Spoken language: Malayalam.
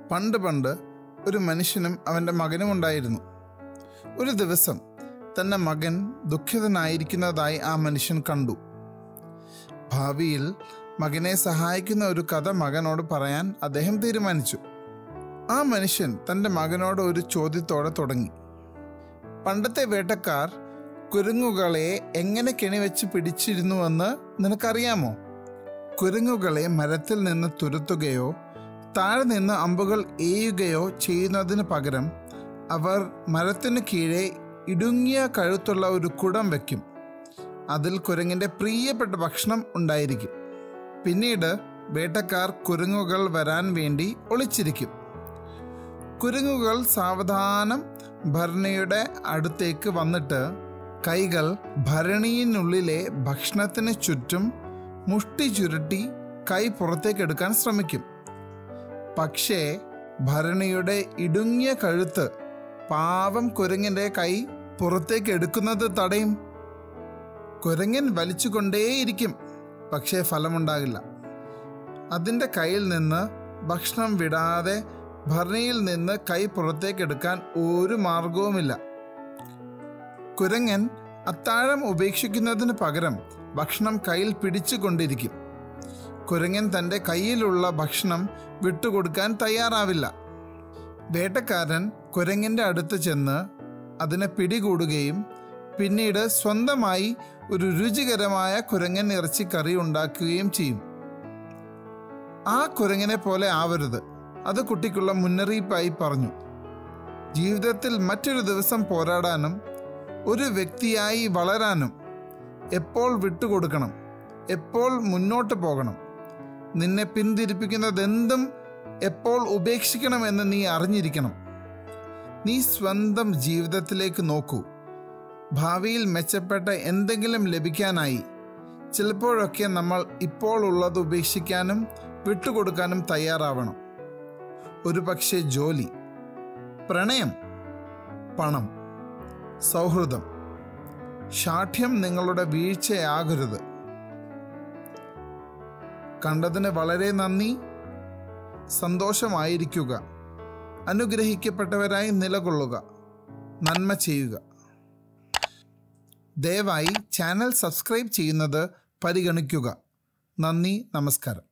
പണ്ട് പണ്ട് ഒരു മനുഷ്യനും അവൻ്റെ മകനും ഉണ്ടായിരുന്നു ഒരു ദിവസം തൻ്റെ മകൻ ദുഃഖിതനായിരിക്കുന്നതായി ആ മനുഷ്യൻ കണ്ടു ഭാവിയിൽ മകനെ സഹായിക്കുന്ന ഒരു കഥ മകനോട് പറയാൻ അദ്ദേഹം തീരുമാനിച്ചു ആ മനുഷ്യൻ തൻ്റെ മകനോട് ഒരു ചോദ്യത്തോടെ തുടങ്ങി പണ്ടത്തെ വേട്ടക്കാർ കുരങ്ങുകളെ എങ്ങനെ കെണിവെച്ച് പിടിച്ചിരുന്നുവെന്ന് നിനക്കറിയാമോ കുരങ്ങുകളെ മരത്തിൽ നിന്ന് തുരത്തുകയോ താഴെ നിന്ന് അമ്പുകൾ എയ്യുകയോ ചെയ്യുന്നതിന് പകരം അവർ മരത്തിന് കീഴെ ഇടുങ്ങിയ കഴുത്തുള്ള ഒരു കുടം വയ്ക്കും അതിൽ കുരങ്ങിൻ്റെ പ്രിയപ്പെട്ട ഭക്ഷണം ഉണ്ടായിരിക്കും പിന്നീട് വേട്ടക്കാർ കുരങ്ങുകൾ വരാൻ വേണ്ടി ഒളിച്ചിരിക്കും കുരങ്ങുകൾ സാവധാനം ഭരണിയുടെ അടുത്തേക്ക് വന്നിട്ട് കൈകൾ ഭരണിയിനുള്ളിലെ ഭക്ഷണത്തിന് ചുറ്റും മുഷ്ടി ചുരുട്ടി കൈ പുറത്തേക്ക് എടുക്കാൻ ശ്രമിക്കും പക്ഷേ ഭരണിയുടെ ഇടുങ്ങിയ കഴുത്ത് പാവം കുരങ്ങിൻ്റെ കൈ പുറത്തേക്ക് എടുക്കുന്നത് തടയും കുരങ്ങൻ വലിച്ചുകൊണ്ടേയിരിക്കും പക്ഷേ ഫലമുണ്ടാകില്ല അതിൻ്റെ കയ്യിൽ നിന്ന് ഭക്ഷണം വിടാതെ ഭരണിയിൽ നിന്ന് കൈ പുറത്തേക്ക് എടുക്കാൻ ഒരു മാർഗവുമില്ല കുരങ്ങൻ അത്താഴം ഉപേക്ഷിക്കുന്നതിന് പകരം ഭക്ഷണം കയ്യിൽ പിടിച്ചുകൊണ്ടിരിക്കും കുരങ്ങൻ തൻ്റെ കയ്യിലുള്ള ഭക്ഷണം വിട്ടുകൊടുക്കാൻ തയ്യാറാവില്ല വേട്ടക്കാരൻ കുരങ്ങിൻ്റെ അടുത്ത് ചെന്ന് അതിനെ പിടികൂടുകയും പിന്നീട് സ്വന്തമായി ഒരു രുചികരമായ കുരങ്ങൻ ഇറച്ചി കറി ഉണ്ടാക്കുകയും ചെയ്യും ആ കുരങ്ങനെ പോലെ ആവരുത് അത് കുട്ടിക്കുള്ള മുന്നറിയിപ്പായി പറഞ്ഞു ജീവിതത്തിൽ മറ്റൊരു ദിവസം പോരാടാനും ഒരു വ്യക്തിയായി വളരാനും എപ്പോൾ വിട്ടുകൊടുക്കണം എപ്പോൾ മുന്നോട്ട് പോകണം നിന്നെ പിന്തിരിപ്പിക്കുന്നതെന്തും എപ്പോൾ ഉപേക്ഷിക്കണമെന്ന് നീ അറിഞ്ഞിരിക്കണം നീ സ്വന്തം ജീവിതത്തിലേക്ക് നോക്കൂ ഭാവിയിൽ മെച്ചപ്പെട്ട എന്തെങ്കിലും ലഭിക്കാനായി ചിലപ്പോഴൊക്കെ നമ്മൾ ഇപ്പോൾ ഉള്ളത് ഉപേക്ഷിക്കാനും വിട്ടുകൊടുക്കാനും തയ്യാറാവണം ഒരു പക്ഷേ ജോലി പ്രണയം പണം സൗഹൃദം ശാഠ്യം നിങ്ങളുടെ വീഴ്ചയാകരുത് കണ്ടതിന് വളരെ നന്ദി സന്തോഷമായിരിക്കുക അനുഗ്രഹിക്കപ്പെട്ടവരായി നിലകൊള്ളുക നന്മ ചെയ്യുക ദയവായി ചാനൽ സബ്സ്ക്രൈബ് ചെയ്യുന്നത് പരിഗണിക്കുക നന്ദി നമസ്കാരം